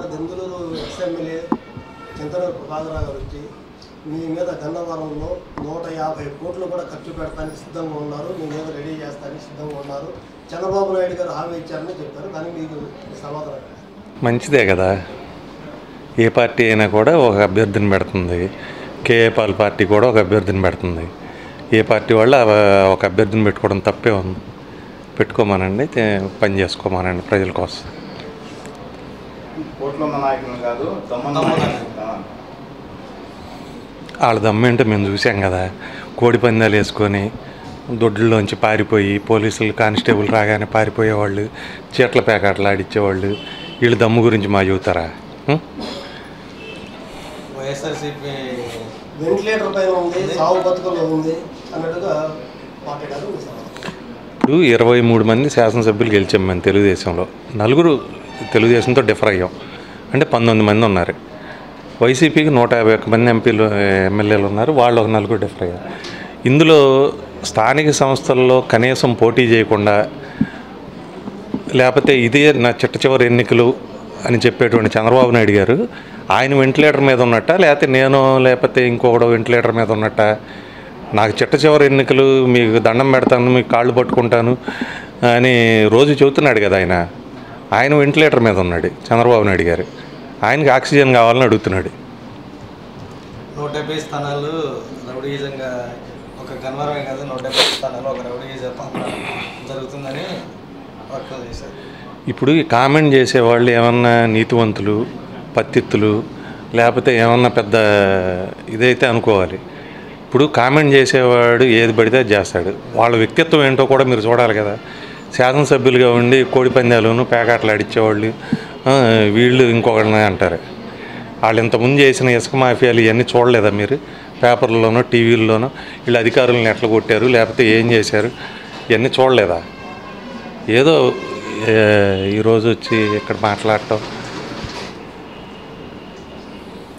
Denduluru ex-MLA చింతనూరు Prabhakara Rao గారు వచ్చి మీ మీద గన్నవరంలో నూట యాభై కోట్లు కూడా ఖర్చు పెడతానికి సిద్ధంగా ఉన్నారు మీ మీద రెడీ చేస్తానికి సిద్ధంగా ఉన్నారు చంద్రబాబు నాయుడు గారు హామీ ఇచ్చారని చెప్పారు దానికి మీకు సమాధానం మంచిదే కదా ఏ పార్టీ అయినా కూడా ఒక అభ్యర్థిని పెడుతుంది కేఏ పాల్ పార్టీ కూడా ఒక అభ్యర్థిని పెడుతుంది ఏ పార్టీ వాళ్ళు ఆ- ఒక అభ్యర్థిని పెట్టుకోవడం తప్పే ఉంది పెట్టుకోమానండి తే- పని చేసుకోమానండి ప్రజల కోసం కోట్లు ఉన్న నాయకులు కాదు దమ్మున్న నాయకులు. ఆ. వాళ్ళ దమ్మేంటో మేము చూసాం కదా కోడి పందాలు వేసుకొని దొడ్లలోంచి పారిపోయి పోలీసులు కానిస్టేబుల్ రాగానే పారిపోయేవాళ్ళు చీట్ల ప్యాకెట్లు ఆడిచ్చేవాళ్ళు వీళ్ళ దమ్ము గురించి మా చెబుతారా ఉం? వైఎస్ఆర్సీపీ వెంటిలేటర్ పైన ఉంది సాగు బతుకుల్లో ఉంది అన్నట్టుగా మాట్లాడారు మీ సమాధానం ఇప్పుడు ఇరవై మూడు మంది శాసనసభ్యులు గెలిచాం మేము తెలుగుదేశంలో నలుగురు తెలుగుదేశంతో డిఫర్ అయ్యాం అంటే పంతొమ్మిది మంది ఉన్నారు వైసీపీకి నూట యాభై ఒక్క మంది ఎంపీలు ఎమ్మెల్యేలు ఉన్నారు వాళ్ళు ఒక నలుగురు డిఫర్ అయ్యారు ఇందులో స్థానిక సంస్థల్లో కనీసం పోటీ చేయకుండా లేకపోతే ఇదే నా చిట్ట చివరి ఎన్నికలు అని చెప్పేటువంటి చంద్రబాబు నాయుడు గారు ఆయన వెంటిలేటర్ మీద ఉన్నట్ట లేకపోతే నేను లేకపోతే ఇంకొకడు వెంటిలేటర్ మీద ఉన్నట్ట నాకు చిట్ట చివరి ఎన్నికలు మీకు దండం పెడతాను మీకు కాళ్ళు పట్టుకుంటాను అని రోజు చెబుతున్నాడు కదా ఆయన ఆయన వెంటిలేటర్ మీద ఉన్నాడు చంద్రబాబు నాయుడు గారు ఆయనకి ఆక్సిజన్ కావాలని అడుగుతున్నాడు నూట డెబ్బై స్థానాలు రౌడీయిజంగా ఒక గన్వరమే కాదు నూట డెబ్బై స్థానాలు ఒక రౌడీయిజ పాలన జరుగుతుందని వ్యాఖ్యలు చేశారు ఇప్పుడు ఈ కామెంట్ చేసేవాళ్ళు ఏమన్నా నీతివంతులు పత్తిత్తులు లేకపోతే ఏమన్నా పెద్ద ఇదైతే అనుకోవాలి ఇప్పుడు కామెంట్ చేసేవాడు ఏది పడితే అది చేస్తాడు వాళ్ళ వ్యక్తిత్వం ఏంటో కూడా మీరు చూడాలి కదా శాసనసభ్యులుగా ఉండి కోడి పందాలను పేకాటలు ఆడిచ్చేవాళ్ళు ఆ, వీళ్ళు ఇంకొకరిని అంటారు వాళ్ళు ఇంతకుముందు చేసిన ఇసుక మాఫియాలు ఇవన్నీ చూడలేదా మీరు పేపర్లోనో టీవీల్లోనో వీళ్ళు అధికారులను ఎట్లా కొట్టారు లేకపోతే ఏం చేశారు ఇవన్నీ చూడలేదా ఏదో ఏ, ఈరోజు వచ్చి ఇక్కడ మాట్లాడటం